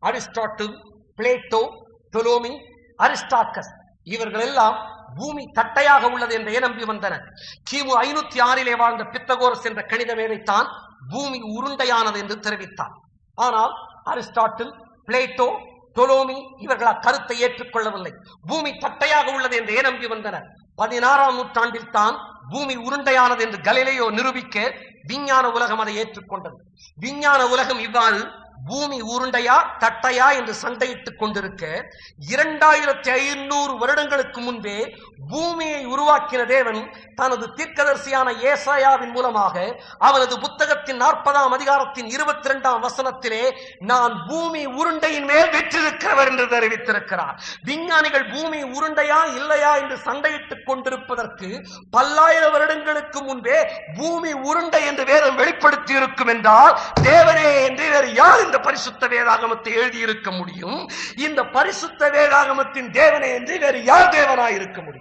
Aristotle Plato டொலோமி அரிஸ்டாக்கஸ் இவர்கள் எல்லாம் பூமி தட்டையாக உள்ளது என்றே நம்பி வந்தனர் கிமு ஐநூத்தி ஆறிலே வாழ்ந்த பித்தகோரஸ் என்ற கணித மேதைத்தான் பூமி உருண்டையானது என்று தெரிவித்தார் ஆனால் அரிஸ்டாட்டில் பிளேட்டோ டொலோமி இவர்கள் அக்கருத்தை ஏற்றுக்கொள்ளவில்லை பூமி தட்டையாக உள்ளது என்றே நம்பி வந்தனர் பதினாறாம் நூற்றாண்டில் தான் பூமி உருண்டையானது என்று கலிலேயோ நிரூபிக்க விஞ்ஞான உலகம் அதை ஏற்றுக்கொண்டது விஞ்ஞான உலகம் இவ்வாறு பூமி உருண்டையா தட்டையா என்று சண்டையிட்டுக் கொண்டிருக்க இரண்டாயிரத்தி ஐநூறு வருடங்களுக்கு முன்பே பூமியை உருவாக்கின தேவன் தனது தீர்க்கதரிசியான ஏசாயாவின் மூலமாக அவனது புத்தகத்தின் நாற்பதாம் அதிகாரத்தின் இருபத்தி இரண்டாம் வசனத்திலே நான் பூமி உருண்டையின் மேல் வெற்றிருக்கிறவர் என்று தெரிவித்திருக்கிறார் விஞ்ஞானிகள் பூமி உருண்டையா இல்லையா என்று சண்டையிட்டுக் கொண்டிருப்பதற்கு பல்லாயிரம் வருடங்களுக்கு முன்பே பூமி உருண்டை என்று வேதம் வெளிப்படுத்தி இருக்கும் என்றால் தேவனே என்று வேறு யார் இந்த பரிசுத்த வேதாகமத்தை எழுதியிருக்க முடியும் இந்த பரிசுத்த வேதாகமத்தின் தேவனே என்று வேறு யார் தேவனாய் இருக்க முடியும்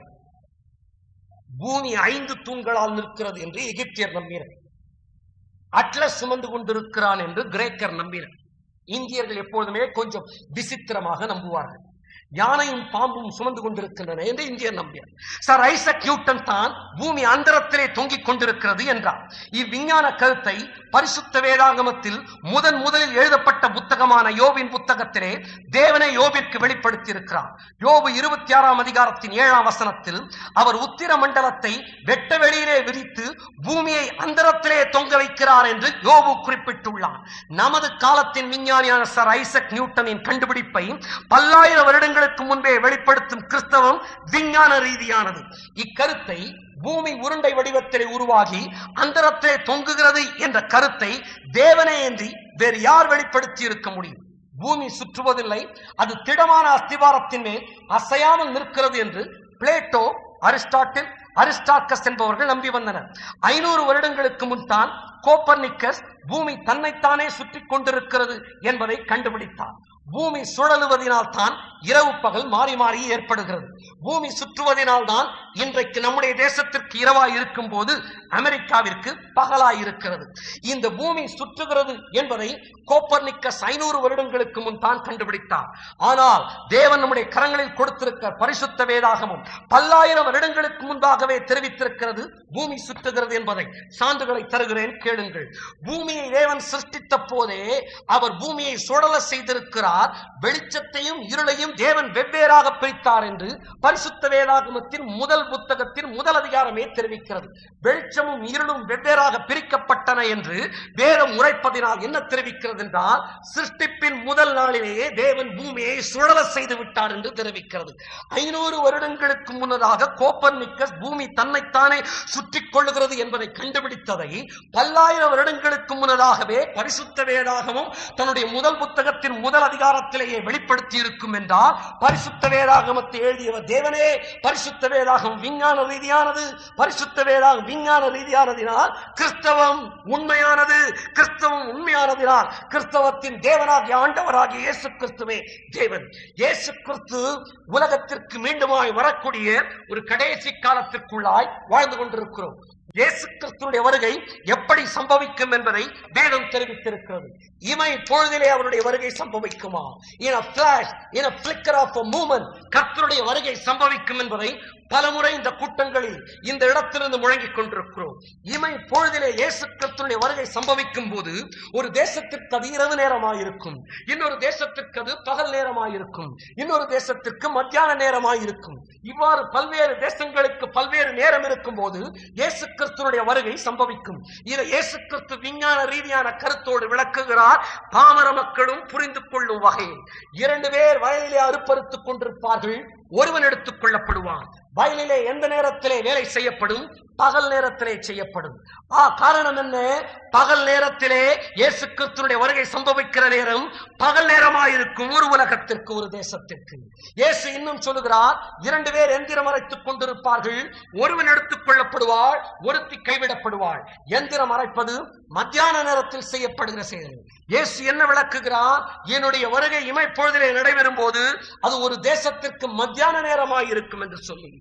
பூமி ஐந்து தூண்களால் நிற்கிறது என்று எகிப்தியர் நம்பினர் அட்லஸ் சுமந்து கொண்டிருக்கிறான் என்று கிரேக்கர் நம்பினர் இந்தியர்கள் எப்பொழுதுமே கொஞ்சம் விசித்திரமாக நம்புவார்கள் யானையும் பாம்பும் சுமந்து கொண்டிருக்கின்றன என்று இந்தியர் நம்பினார் சார் ஐசக் நியூட்டன் தான் பூமி அந்தரத்திலே தொங்கிக் கொண்டிருக்கிறது என்றார் இவ்விஞ்ஞான கருத்தை பரிசுத்த வேதாகமத்தில் முதன் முதலில் எழுதப்பட்ட புத்தகமான யோபின் புத்தகத்திலே தேவனை யோபிற்கு வெளிப்படுத்தி இருக்கிறார் யோபு இருபத்தி ஆறாம் அதிகாரத்தின் ஏழாம் வசனத்தில் அவர் உத்திர மண்டலத்தை வெட்ட வெளியிலே விரித்து பூமியை அந்தரத்திலே தொங்க வைக்கிறார் என்று யோபு குறிப்பிட்டுள்ளார் நமது காலத்தின் விஞ்ஞானியான சர் ஐசக் நியூட்டனின் கண்டுபிடிப்பை பல்லாயிரம் வருடங்களுக்கு முன்பே வெளிப்படுத்தும் கிறிஸ்தவம் விஞ்ஞான ரீதியானது இக்கருத்தை பூமி உருண்டை வடிவத்திலே உருவாகி அந்தரத்திலே தொங்குகிறது என்ற கருத்தை தேவனே ஏந்தி வேறு யார் வெளிப்படுத்தி இருக்க முடியும் பூமி சுற்றுவதில்லை அது திடமான அஸ்திவாரத்தின் மேல் அசையாமல் நிற்கிறது என்று பிளேட்டோ அரிஸ்டாட்டில் அரிஸ்டாக்கஸ் என்பவர்கள் நம்பி வந்தனர் ஐநூறு வருடங்களுக்கு முன் தான் கோப்பர்னிக்கஸ் பூமி தன்னைத்தானே சுற்றி கொண்டிருக்கிறது என்பதை கண்டுபிடித்தார் பூமி சுழலுவதினால் தான் இரவு பகல் மாறி மாறி ஏற்படுகிறது பூமி சுற்றுவதினால் தான் இன்றைக்கு நம்முடைய தேசத்திற்கு இரவாய் இருக்கும் போது அமெரிக்காவிற்கு பகலாய் இருக்கிறது இந்த பூமி சுற்றுகிறது என்பதை கோப்பர்னிக்கஸ் ஐநூறு வருடங்களுக்கு முன் தான் கண்டுபிடித்தார் ஆனால் தேவன் நம்முடைய கரங்களில் கொடுத்திருக்க பரிசுத்த வேதாகமும் பல்லாயிரம் வருடங்களுக்கு முன்பாகவே தெரிவித்திருக்கிறது பூமி சுற்றுகிறது என்பதை சான்றுகளை தருகிறேன் கேளுங்கள் பூமியை தேவன் சிருஷ்டித்த போதே அவர் பூமியை சுழல செய்திருக்கிறார் வெளிச்சத்தையும் இருளையும் தேவன் வெவ்வேறாக பிரித்தார் என்று பரிசுத்த வேதாகமத்தின் முதல் புத்தகத்தின் முதல் அதிகாரமே தெரிவிக்கிறது வெளிச்சமும் இருளும் வெவ்வேறாக பிரிக்கப்பட்டன என்று வேதம் உரைப்பதினால் என்ன தெரிவிக்கிறது என்றால் சிருஷ்டிப்பின் முதல் நாளிலேயே தேவன் பூமியை சுழல செய்து விட்டார் என்று தெரிவிக்கிறது ஐநூறு வருடங்களுக்கு முன்னதாக கோப்பர்னிக்கஸ் பூமி தன்னைத்தானே சுற்றி கொள்ளுகிறது என்பதை கண்டுபிடித்ததை பல்லாயிரம் வருடங்களுக்கு முன்னதாகவே பரிசுத்த வேதாகமும் தன்னுடைய முதல் புத்தகத்தின் முதல் அதிகாரத்திலேயே வெளிப்படுத்தி இருக்கும் என்றால் பரிசுத்த வேதாகமத்தை எழுதியவர் தேவனே பரிசுத்த வேதாகம் விஞ்ஞான ரீதியானது பரிசுத்த வேதாகம் விஞ்ஞான ரீதியானதினால் கிறிஸ்தவம் உண்மையானது கிறிஸ்தவம் உண்மையானதினால் கிறிஸ்தவத்தின் தேவனாகிய ஆண்டவராகிய இயேசு கிறிஸ்துவே தேவன் இயேசு கிறிஸ்து உலகத்திற்கு மீண்டுமாய் வரக்கூடிய ஒரு கடைசி காலத்திற்குள்ளாய் வாழ்ந்து கொண்டிருக்கிறோம் இயேசு கிறிஸ்துடைய வருகை எப்படி சம்பவிக்கும் என்பதை வேதம் தெரிவித்திருக்கிறது இமை பொழுதிலே அவருடைய வருகை சம்பவிக்குமா in flash in flicker of moment கர்த்தருடைய வருகை சம்பவிக்கும் என்பதை பலமுறை இந்த கூட்டங்களில் இந்த இடத்திலிருந்து முழங்கிக் கொண்டிருக்கிறோம் இமை பொழுதிலே இயேசு கிறிஸ்துடைய வருகை சம்பவிக்கும் போது ஒரு தேசத்திற்கு அது இரவு நேரமாயிருக்கும் இன்னொரு தேசத்திற்கு அது பகல் நேரமாயிருக்கும் இன்னொரு தேசத்திற்கு மத்தியான நேரமாயிருக்கும் இவ்வாறு பல்வேறு தேசங்களுக்கு பல்வேறு நேரம் இருக்கும் போது இயேசு கிறிஸ்துடைய வருகை சம்பவிக்கும் இதை இயேசு கிறிஸ்து விஞ்ஞான ரீதியான கருத்தோடு விளக்குகிறார் பாமர மக்களும் புரிந்து கொள்ளும் வகையில் இரண்டு பேர் வயலிலே அறுப்பறுத்துக் கொண்டிருப்பார்கள் ஒருவன் எடுத்துக் கொள்ளப்படுவான் வயலிலே எந்த நேரத்திலே வேலை செய்யப்படும் பகல் நேரத்திலே செய்யப்படும் ஆ காரணம் என்ன பகல் நேரத்திலே இயேசு கிறிஸ்துடைய வருகை சம்பவிக்கிற நேரம் பகல் நேரமாயிருக்கும் ஒரு உலகத்திற்கு ஒரு தேசத்திற்கு இயேசு இன்னும் சொல்லுகிறார் இரண்டு பேர் எந்திரம் அரைத்துக் கொண்டிருப்பார்கள் ஒருவன் எடுத்துக் கொள்ளப்படுவாள் ஒருத்தி கைவிடப்படுவாள் எந்திரம் அரைப்பது மத்தியான நேரத்தில் செய்யப்படுகிற செயல் இயேசு என்ன விளக்குகிறார் என்னுடைய வருகை இமைப்பொழுதிலே நடைபெறும் போது அது ஒரு தேசத்திற்கு மத்தியான நேரமாய் இருக்கும் என்று சொல்லி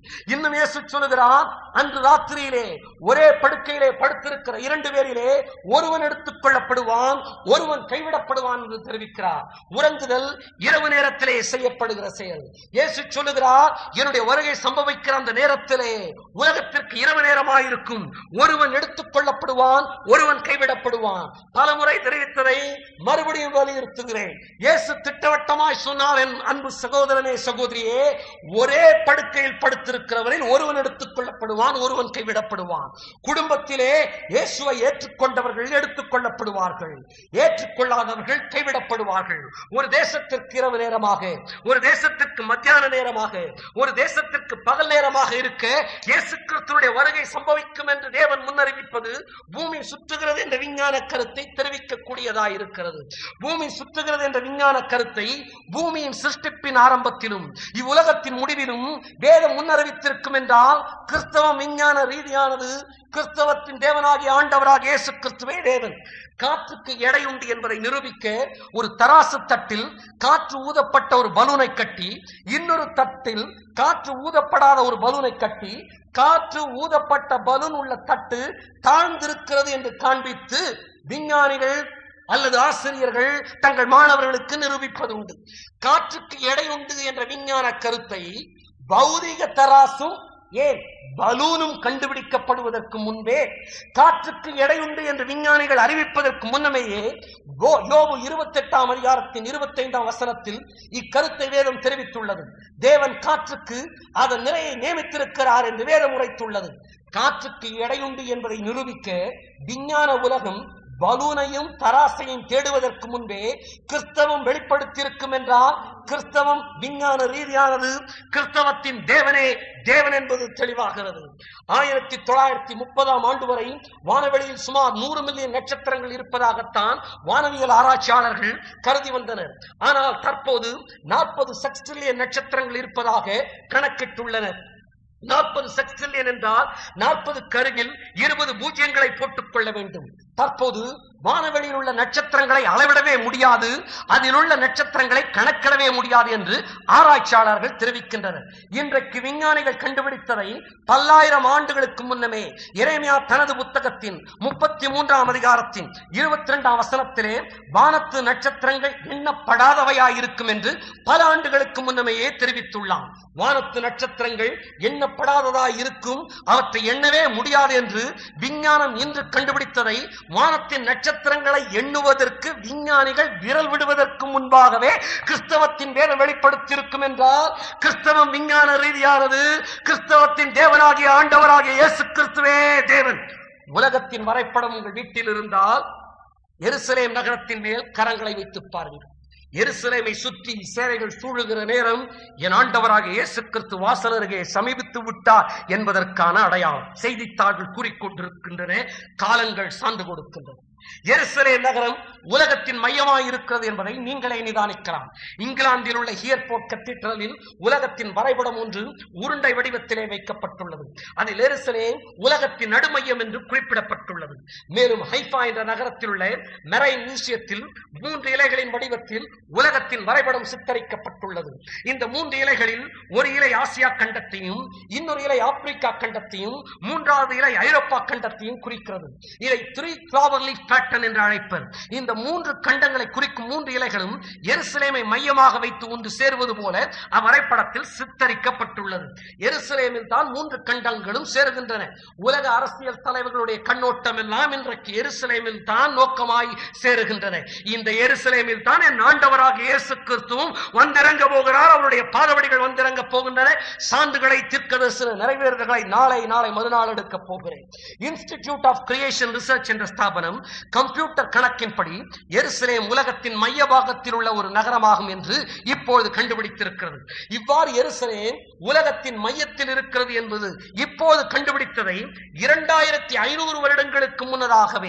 இன்னும் இயேசு சொல்லுகிறார் அன்று ராத்திரியிலே ஒரே படுக்கையிலே படுத்திருக்கிற இரண்டு பேரிலே ஒருவன் எடுத்துக் கொள்ளப்படுவான் ஒருவன் கைவிடப்படுவான் என்று தெரிவிக்கிறார் உறங்குதல் இரவு நேரத்திலே செய்யப்படுகிற செயல் இயேசு சொல்லுகிறார் என்னுடைய வருகை சம்பவிக்கிற அந்த நேரத்திலே உலகத்திற்கு இரவு நேரமாயிருக்கும் ஒருவன் எடுத்துக் கொள்ளப்படுவான் ஒருவன் கைவிடப்படுவான் பலமுறை தெரிவித்ததை மறுபடியும் வலியுறுத்துகிறேன் இயேசு திட்டவட்டமாய் சொன்னார் என் அன்பு சகோதரனே சகோதரியே ஒரே படுக்கையில் படுத்திருக்கிறவரில் ஒருவன் எடுத்துக் கொள்ளப்படுவான் ஒருவன் கைவிடப்படுவான் குடும்பத்திலே இயேசுவை ஏற்றுக்கொண்டவர்கள் எடுத்துக் கொள்ளப்படுவார்கள் ஏற்றுக்கொள்ளாதவர்கள் கைவிடப்படுவார்கள் ஒரு தேசத்திற்கு இரவு நேரமாக ஒரு தேசத்திற்கு மத்தியான நேரமாக ஒரு தேசத்திற்கு பகல் நேரமாக இருக்க இயேசு கிறிஸ்துடைய வருகை சம்பவிக்கும் என்று தேவன் முன்னறிவிப்பது பூமி சுற்றுகிறது என்ற விஞ்ஞான கருத்தை தெரிவிக்கக்கூடியதாய் இருக்கிறது பூமி சுற்றுகிறது என்ற விஞ்ஞான கருத்தை பூமியின் சிருஷ்டிப்பின் ஆரம்பத்திலும் இவ்வுலகத்தின் முடிவிலும் வேதம் முன்னறிவித்திருக்கும் என்றால் கிறிஸ்தவம் விஞ்ஞான ரீதியானது கிறிஸ்தவத்தின் தேவனாகிய ஆண்டவராக இயேசு கிறிஸ்துவே தேவன் காற்றுக்கு எடை உண்டு என்பதை நிரூபிக்க ஒரு தராசு தட்டில் காற்று ஊதப்பட்ட ஒரு பலூனை கட்டி இன்னொரு தட்டில் காற்று ஊதப்படாத ஒரு பலூனை கட்டி காற்று ஊதப்பட்ட பலூன் உள்ள தட்டு தாழ்ந்திருக்கிறது என்று காண்பித்து விஞ்ஞானிகள் அல்லது ஆசிரியர்கள் தங்கள் மாணவர்களுக்கு நிரூபிப்பது உண்டு காற்றுக்கு எடை உண்டு என்ற விஞ்ஞான கருத்தை பௌதிக தராசும் ஏன் பலூனும் கண்டுபிடிக்கப்படுவதற்கு முன்பே காற்றுக்கு எடை உண்டு என்று விஞ்ஞானிகள் அறிவிப்பதற்கு முன்னமேயே யோ- யோபு இருபத்தி எட்டாம் அதிகாரத்தின் இருபத்தி ஐந்தாம் வசனத்தில் இக்கருத்தை வேதம் தெரிவித்துள்ளது தேவன் காற்றுக்கு அதன் நிறையை நியமித்திருக்கிறார் என்று வேதம் உரைத்துள்ளது காற்றுக்கு எடையுண்டு என்பதை நிரூபிக்க விஞ்ஞான உலகம் பலூனையும் தராசையும் தேடுவதற்கு முன்பே கிறிஸ்தவம் வெளிப்படுத்தியிருக்கும் என்றால் கிறிஸ்தவம் விஞ்ஞான ரீதியானது கிறிஸ்தவத்தின் தேவனே தேவன் என்பது தெளிவாகிறது ஆயிரத்தி தொள்ளாயிரத்தி முப்பதாம் ஆண்டு வரை வானவெளியில் சுமார் நூறு மில்லியன் நட்சத்திரங்கள் இருப்பதாகத்தான் வானவியல் ஆராய்ச்சியாளர்கள் கருதி வந்தனர் ஆனால் தற்போது நாற்பது செக்ஸ்டில்லியன் நட்சத்திரங்கள் இருப்பதாக கணக்கிட்டுள்ளனர் நாற்பது செக்ஸ்டில்லியன் என்றால் நாற்பது கருகில் இருபது பூஜ்ஜியங்களை போட்டுக் கொள்ள வேண்டும் தற்போது வானவெளியில் உள்ள நட்சத்திரங்களை அளவிடவே முடியாது அதில் உள்ள நட்சத்திரங்களை கணக்கிடவே முடியாது என்று ஆராய்ச்சியாளர்கள் தெரிவிக்கின்றனர் இன்றைக்கு விஞ்ஞானிகள் கண்டுபிடித்ததை பல்லாயிரம் ஆண்டுகளுக்கு முன்னமே இறைமையா தனது புத்தகத்தின் முப்பத்தி மூன்றாம் அதிகாரத்தின் இருபத்தி இரண்டாம் வசனத்திலே வானத்து நட்சத்திரங்கள் எண்ணப்படாதவையாயிருக்கும் என்று பல ஆண்டுகளுக்கு முன்னமேயே தெரிவித்துள்ளான் வானத்து நட்சத்திரங்கள் எண்ணப்படாததாய் இருக்கும் அவற்றை எண்ணவே முடியாது என்று விஞ்ஞானம் இன்று கண்டுபிடித்ததை வானத்தின் நட்சத்திரங்களை எண்ணுவதற்கு விஞ்ஞானிகள் விரல் விடுவதற்கு முன்பாகவே கிறிஸ்தவத்தின் வேதம் வெளிப்படுத்தியிருக்கும் என்றால் கிறிஸ்தவம் விஞ்ஞான ரீதியானது கிறிஸ்தவத்தின் தேவனாகிய ஆண்டவராகிய இயேசு கிறிஸ்துவே தேவன் உலகத்தின் வரைபடம் உங்கள் வீட்டில் இருந்தால் எருசலேம் நகரத்தின் மேல் கரங்களை வைத்து பாருங்கள் எருசலேமை சுற்றி சேரைகள் சூழுகிற நேரம் என் ஆண்டவராக இயேசு கிறிஸ்து வாசல் அருகே சமீபித்து விட்டார் என்பதற்கான அடையாளம் செய்தித்தாள்கள் கூறிக்கொண்டிருக்கின்றன காலங்கள் சான்று கொடுக்கின்றன எருசலேம் நகரம் உலகத்தின் மையமாய் இருக்கிறது என்பதை நீங்களே நிதானிக்கலாம் இங்கிலாந்தில் உள்ள ஹியர்போர்ட் கத்தீட்ரலில் உலகத்தின் வரைபடம் ஒன்று உருண்டை வடிவத்திலே வைக்கப்பட்டுள்ளது அதில் எருசலேம் உலகத்தின் நடுமையம் என்று குறிப்பிடப்பட்டுள்ளது மேலும் ஹைஃபா என்ற நகரத்தில் உள்ள மெரைன் மியூசியத்தில் மூன்று இலைகளின் வடிவத்தில் உலகத்தின் வரைபடம் சித்தரிக்கப்பட்டுள்ளது இந்த மூன்று இலைகளில் ஒரு இலை ஆசியா கண்டத்தையும் இன்னொரு இலை ஆப்பிரிக்கா கண்டத்தையும் மூன்றாவது இலை ஐரோப்பா கண்டத்தையும் குறிக்கிறது இதை த்ரீ ஃபிளவர் லீஃப் பேட்டர்ன் என்று அழைப்பர் இந்த மூன்று கண்டங்களை குறிக்கும் மூன்று இலைகளும் எருசலேமை மையமாக வைத்து ஒன்று சேருவது போல அவ்வரைபடத்தில் சித்தரிக்கப்பட்டுள்ளது எருசலேமில் தான் மூன்று கண்டங்களும் சேருகின்றன உலக அரசியல் தலைவர்களுடைய கண்ணோட்டம் எல்லாம் இன்றைக்கு எருசலேமில் தான் நோக்கமாய் சேருகின்றன இந்த எருசலேமில் தான் என் ஆண்டவராக இயேசு கிறிஸ்துவும் வந்திறங்க போகிறார் அவருடைய பாதவடிகள் வந்திறங்க போகின்றன சான்றுகளை தீர்க்கதரிசன நிறைவேறுதல்களை நாளை நாளை மறுநாள் எடுக்க போகிறேன் இன்ஸ்டிடியூட் ஆஃப் கிரியேஷன் ரிசர்ச் என்ற ஸ்தாபனம் கம்ப்யூட்டர் கணக்கின்படி எருசலேம் உலகத்தின் மைய பாகத்தில் உள்ள ஒரு நகரமாகும் என்று இப்பொழுது கண்டுபிடித்திருக்கிறது இவ்வாறு எருசலேம் உலகத்தின் மையத்தில் இருக்கிறது என்பது இப்போது கண்டுபிடித்ததை இரண்டாயிரத்தி ஐநூறு வருடங்களுக்கு முன்னதாகவே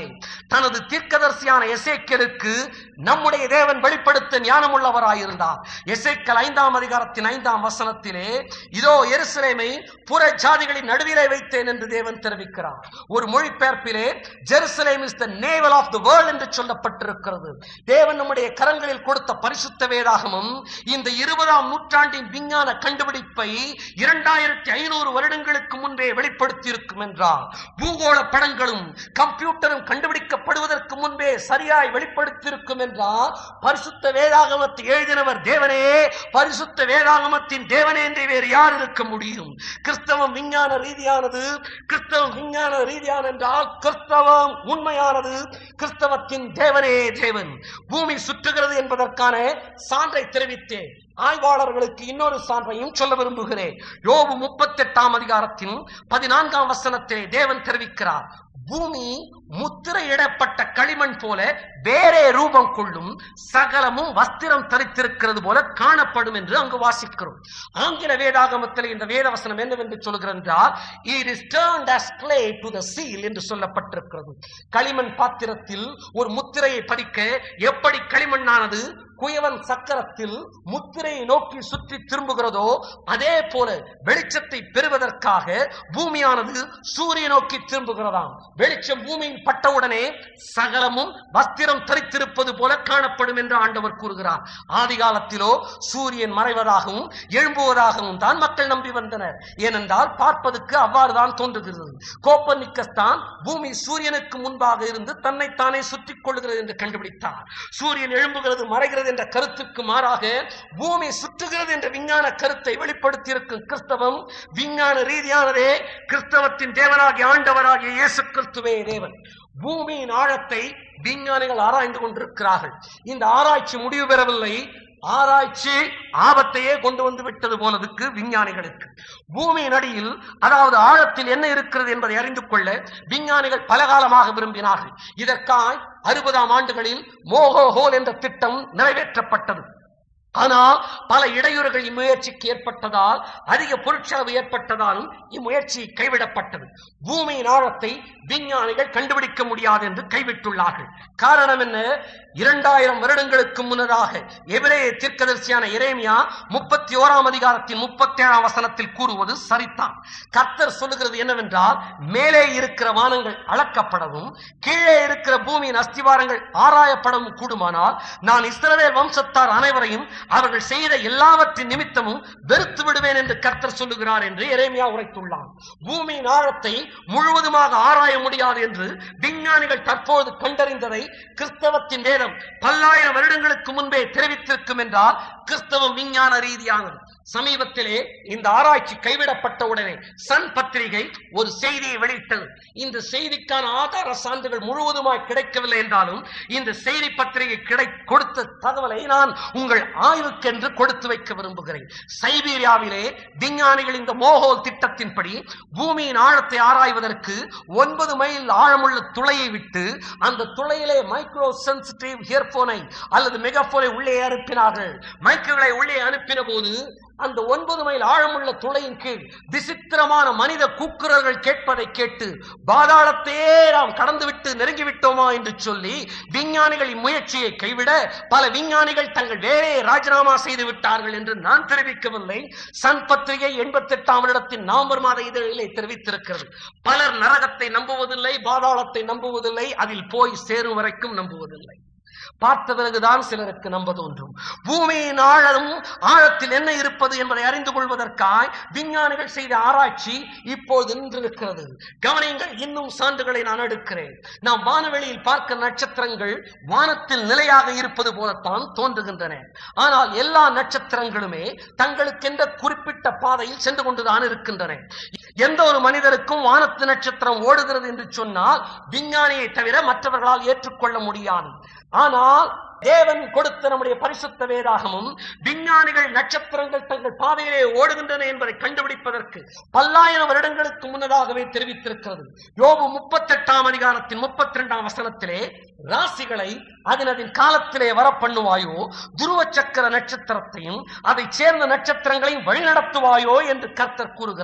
தனது தீர்க்கதரிசியான எசேக்கியலுக்கு நம்முடைய தேவன் வெளிப்படுத்த ஞானமுள்ளவராயிருந்தார் எசேக்கல் ஐந்தாம் அதிகாரத்தின் ஐந்தாம் வசனத்திலே இதோ எருசலேமை புற ஜாதிகளின் நடுவிலே வைத்தேன் என்று தேவன் தெரிவிக்கிறார் ஒரு மொழிபெயர்ப்பிலே Jerusalem is the navel of the world என்று சொல்லப்பட்டிருக்கிறது தேவன் நம்முடைய கரங்களில் கொடுத்த பரிசுத்த வேதாகமும் இந்த இருபதாம் நூற்றாண்டின் விஞ்ஞான கண்டுபிடிப்பை இரண்டாயிரத்தி ஐநூறு வருடங்களுக்கு முன்பே வெளிப்படுத்தி இருக்கும் என்றார் பூகோள படங்களும் கம்ப்யூட்டரும் கண்டுபிடிக்கப்படுவதற்கு முன்பே சரியாய் வெளிப்படுத்தியிருக்கும் என்றால் பரிசுத்த வேதாகமத்தை எழுதினவர் தேவனே பரிசுத்த வேதாகமத்தின் தேவனே என்று வேறு யார் இருக்க முடியும் கிறிஸ்தவம் விஞ்ஞான ரீதியானது கிறிஸ்தவம் விஞ்ஞான ரீதியான என்றால் கிறிஸ்தவம் உண்மையானது கிறிஸ்தவத்தின் தேவனே தேவன் பூமி சுற்றுகிறது என்பதற்கான சான்றை தெரிவித்தேன் ஆய்வாளர்களுக்கு இன்னொரு சான்றையும் சொல்ல விரும்புகிறேன் யோபு முப்பத்தி எட்டாம் அதிகாரத்தின் பதினான்காம் வசனத்திலே தேவன் தெரிவிக்கிறார் பூமி முத்திரையிடப்பட்ட களிமண் போல வேறே ரூபம் கொள்ளும் சகலமும் வஸ்திரம் தரித்திருக்கிறது போல காணப்படும் என்று அங்கு வாசிக்கிறோம் ஆங்கில வேதாகமத்தில் இந்த வேதவசனம் என்னவென்று சொல்கிறது என்றால் it is turned as clay to the seal என்று சொல்லப்பட்டிருக்கிறது களிமண் பாத்திரத்தில் ஒரு முத்திரையை பதிக்க எப்படி களிமண்ணானது குயவன் சக்கரத்தில் முத்திரையை நோக்கி சுற்றி திரும்புகிறதோ அதே போல வெளிச்சத்தை பெறுவதற்காக பூமியானது சூரிய நோக்கி திரும்புகிறதாம் வெளிச்சம் பூமியின் பட்டவுடனே சகலமும் வஸ்திரம் தரித்திருப்பது போல காணப்படும் என்று ஆண்டவர் கூறுகிறார் ஆதி காலத்திலோ சூரியன் மறைவதாகவும் எழும்புவதாகவும் தான் மக்கள் நம்பி வந்தனர் ஏனென்றால் பார்ப்பதற்கு அவ்வாறு தான் தோன்றுகிறது கோப்பர்னிக்கஸ் தான் பூமி சூரியனுக்கு முன்பாக இருந்து தன்னைத்தானே சுற்றிக் கொள்கிறது என்று கண்டுபிடித்தார் சூரியன் எழும்புகிறது மறைகிறது என்ற கருத்துக்கு மாறாக பூமி சுற்றுகிறது என்ற விஞ்ஞான கருத்தை வெளிப்படுத்தியிருக்கும் கிறிஸ்தவம் விஞ்ஞான ரீதியானதே கிறிஸ்தவத்தின் தேவனாகிய ஆண்டவராகிய இயேசு கிறிஸ்துவே தேவன் பூமியின் ஆழத்தை விஞ்ஞானிகள் ஆராய்ந்து கொண்டிருக்கிறார்கள் இந்த ஆராய்ச்சி முடிவு பெறவில்லை ஆராய்ச்சி ஆபத்தையே கொண்டு வந்து விட்டது போலதுக்கு விஞ்ஞானிகளுக்கு பூமியின் அடியில் அதாவது ஆழத்தில் என்ன இருக்கிறது என்பதை அறிந்து கொள்ள விஞ்ஞானிகள் பல காலமாக விரும்பினார்கள் இதற்காய் அறுபதாம் ஆண்டுகளில் மோகோ ஹோல் என்ற திட்டம் நிறைவேற்றப்பட்டது ஆனால் பல இடையூறுகள் இம்முயற்சிக்கு ஏற்பட்டதால் அதிக பொருட்செலவு ஏற்பட்டதாலும் இம்முயற்சி கைவிடப்பட்டது பூமியின் ஆழத்தை விஞ்ஞானிகள் கண்டுபிடிக்க முடியாது என்று கைவிட்டுள்ளார்கள் காரணம் என்ன இரண்டாயிரம் வருடங்களுக்கு முன்னதாக எபிரேய தீர்க்கதரிசியான எரேமியா முப்பத்தி ஓராம் அதிகாரத்தின் முப்பத்தி ஏழாம் வசனத்தில் கூறுவது சரிதான் கர்த்தர் சொல்லுகிறது என்னவென்றால் மேலே இருக்கிற வானங்கள் அளக்கப்படவும் கீழே இருக்கிற பூமியின் அஸ்திவாரங்கள் ஆராயப்படவும் கூடுமானால் நான் இஸ்ரவேல் வம்சத்தார் அனைவரையும் அவர்கள் செய்த எல்லாவற்றின் நிமித்தமும் வெறுத்து விடுவேன் என்று கர்த்தர் சொல்லுகிறார் என்று எரேமியா உரைத்துள்ளான் பூமியின் ஆழத்தை முழுவதுமாக ஆராய முடியாது என்று விஞ்ஞானிகள் தற்போது கண்டறிந்ததை கிறிஸ்தவத்தின் வேதம் பல்லாயிரம் வருடங்களுக்கு முன்பே தெரிவித்திருக்கும் என்றால் கிறிஸ்தவம் விஞ்ஞான ரீதியானது சமீபத்திலே இந்த ஆராய்ச்சி கைவிடப்பட்ட உடனே சன் பத்திரிகை ஒரு செய்தியை வெளியிட்டது இந்த செய்திக்கான ஆதார சான்றுகள் முழுவதுமாய் கிடைக்கவில்லை என்றாலும் இந்த செய்தி பத்திரிகை கிடை கொடுத்த தகவலை நான் உங்கள் ஆய்வுக்கென்று கொடுத்து வைக்க விரும்புகிறேன் சைபீரியாவிலே விஞ்ஞானிகள் இந்த மோகோல் திட்டத்தின்படி பூமியின் ஆழத்தை ஆராய்வதற்கு ஒன்பது மைல் ஆழமுள்ள துளையை விட்டு அந்த துளையிலே மைக்ரோ சென்சிட்டிவ் இயர்போனை அல்லது மெகாபோனை உள்ளே அனுப்பினார்கள் மைக்குகளை உள்ளே அனுப்பின போது அந்த ஒன்பது மைல் ஆழமுள்ள துளையின் கீழ் விசித்திரமான மனித கூக்குரல்கள் கேட்பதை கேட்டு பாதாளத்தையே நாம் கடந்துவிட்டு நெருங்கிவிட்டோமா என்று சொல்லி விஞ்ஞானிகள் இம்முயற்சியை கைவிட பல விஞ்ஞானிகள் தங்கள் வேலையை ராஜினாமா செய்து விட்டார்கள் என்று நான் தெரிவிக்கவில்லை சன் பத்திரிகை எண்பத்தி எட்டாம் வருடத்தின் நவம்பர் மாத இதழிலே தெரிவித்திருக்கிறது பலர் நரகத்தை நம்புவதில்லை பாதாளத்தை நம்புவதில்லை அதில் போய் சேரும் வரைக்கும் நம்புவதில்லை பார்த்த பிறகுதான் சிலருக்கு நம்ப தோன்றும் பூமியின் ஆழம் ஆழத்தில் என்ன இருப்பது என்பதை அறிந்து கொள்வதற்காய் விஞ்ஞானிகள் செய்த ஆராய்ச்சி இப்போது நின்றிருக்கிறது கவனியுங்கள் இன்னும் சான்றுகளை நான் எடுக்கிறேன் நாம் வானவெளியில் பார்க்க நட்சத்திரங்கள் வானத்தில் நிலையாக இருப்பது போலத்தான் தோன்றுகின்றன ஆனால் எல்லா நட்சத்திரங்களுமே தங்களுக்கென்ற குறிப்பிட்ட பாதையில் சென்று கொண்டுதான் இருக்கின்றன எந்த ஒரு மனிதருக்கும் வானத்து நட்சத்திரம் ஓடுகிறது என்று சொன்னால் விஞ்ஞானியை தவிர மற்றவர்களால் ஏற்றுக்கொள்ள முடியாது ஆனால் தேவன் கொடுத்த நம்முடைய பரிசுத்த வேதாகமும் விஞ்ஞானிகள் நட்சத்திரங்கள் தங்கள் பாதையிலே ஓடுகின்றன என்பதை கண்டுபிடிப்பதற்கு பல்லாயிரம் வருடங்களுக்கு முன்னதாகவே தெரிவித்திருக்கிறது யோபு முப்பத்தெட்டாம் அதிகாரத்தின் முப்பத்தி ரெண்டாம் வசனத்திலே ராசிகளை அதன் அதன் காலத்திலே வர பண்ணுவாயோ துருவ சக்கர நட்சத்திரத்தையும் அதை சேர்ந்த நட்சத்திரங்களையும் வழிநடத்துவாயோ என்று கர்த்தர் கூறுகிறார்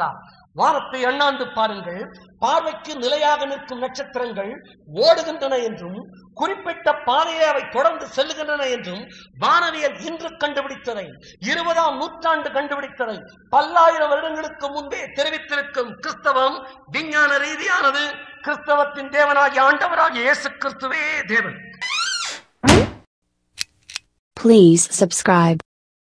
வானத்தை அண்ணாந்து பாருங்கள் பார்வைக்கு நிலையாக நிற்கும் நட்சத்திரங்கள் ஓடுகின்றன என்றும் குறிப்பிட்ட பாதையை அவை தொடர்ந்து செல்லுகின்றன என்றும் வானவியல் இன்று கண்டுபிடித்ததை இருபதாம் நூற்றாண்டு கண்டுபிடித்ததை பல்லாயிரம் வருடங்களுக்கு முன்பே தெரிவித்திருக்கும் கிறிஸ்தவம் விஞ்ஞான ரீதியானது கிறிஸ்தவத்தின் தேவனாகிய ஆண்டவராகிய இயேசு கிறிஸ்துவே தேவன் Please subscribe.